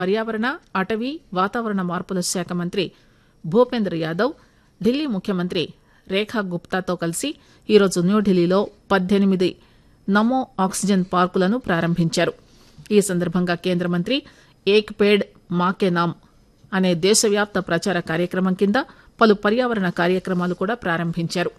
పర్యావరణ అటవీ వాతావరణ మార్పుల శాఖ మంత్రి భూపేంద్ర యాదవ్ ఢిల్లీ ముఖ్యమంత్రి రేఖా గుప్తాతో కలిసి ఈరోజు న్యూఢిల్లీలో పద్దెనిమిది నమో ఆక్సిజన్ పార్కులను ప్రారంభించారు ఈ సందర్భంగా కేంద్ర మంత్రి ఏక్ పేడ్ మాకే నామ్ అనే దేశవ్యాప్త ప్రచార కార్యక్రమం కింద పలు పర్యావరణ కార్యక్రమాలు కూడా ప్రారంభించారు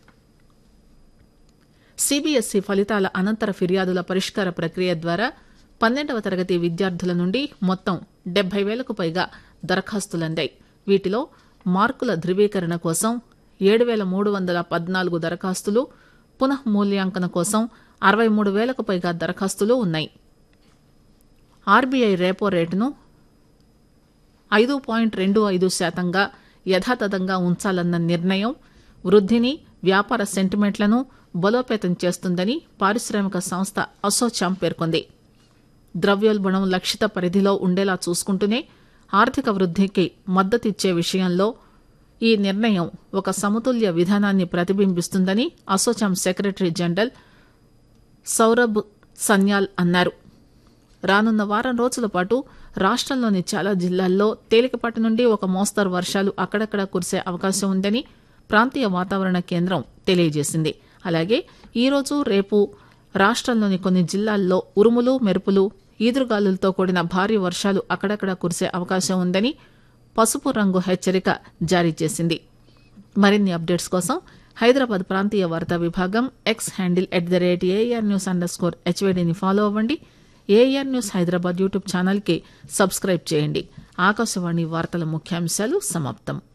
సిబిఎస్ఈ ఫలితాల అనంతర ఫిర్యాదుల పరిష్కార ప్రక్రియ ద్వారా పన్నెండవ తరగతి విద్యార్థుల నుండి మొత్తం డెబ్బై వేలకు పైగా దరఖాస్తులందాయి వీటిలో మార్కుల ధృవీకరణ కోసం ఏడు వేల మూడు వందల పద్నాలుగు దరఖాస్తులు పునః మూల్యాంకన కోసం అరవై మూడు వేలకు పైగా దరఖాస్తులు ఉన్నాయి ఆర్బీఐ రెపో రేటును ఐదు పాయింట్ రెండు ఐదు శాతంగా యథాతథంగా ఉంచాలన్న నిర్ణయం వృద్ధిని వ్యాపార సెంటిమెంట్లను బలోపేతం చేస్తుందని పారిశ్రామిక సంస్థ అసోచాం పేర్కొంది ద్రవ్యోల్బణం లక్షిత పరిధిలో ఉండేలా చూసుకుంటూనే ఆర్థిక వృద్ధికి మద్దతిచ్చే విషయంలో ఈ నిర్ణయం ఒక సమతుల్య విధానాన్ని ప్రతిబింబిస్తుందని అసోచాం సెక్రటరీ జనరల్ సౌరభ్ సన్యాల్ అన్నారు రానున్న వారం రోజుల పాటు రాష్టంలోని చాలా జిల్లాల్లో తేలికపాటి నుండి ఒక మోస్తరు వర్షాలు అక్కడక్కడ కురిసే అవకాశం ఉందని ప్రాంతీయ వాతావరణ కేంద్రం తెలియజేసింది అలాగే ఈరోజు రేపు రాష్టంలోని కొన్ని జిల్లాల్లో ఉరుములు మెరుపులు ఈదురుగాలులతో కూడిన భారీ వర్షాలు అక్కడక్కడ కురిసే అవకాశం ఉందని పసుపు రంగు హెచ్చరిక జారీ చేసింది మరిన్ని అప్డేట్స్ కోసం హైదరాబాద్ ప్రాంతీయ వార్తా విభాగం X handle at the rate AIR news underscore స్కోర్ హెచ్వేడిని ఫాలో అవ్వండి ఏఆర్ న్యూస్ హైదరాబాద్ యూట్యూబ్ ఛానల్కి సబ్స్క్రైబ్ చేయండి ఆకాశవాణి వార్తల ముఖ్యాంశాలు సమాప్తం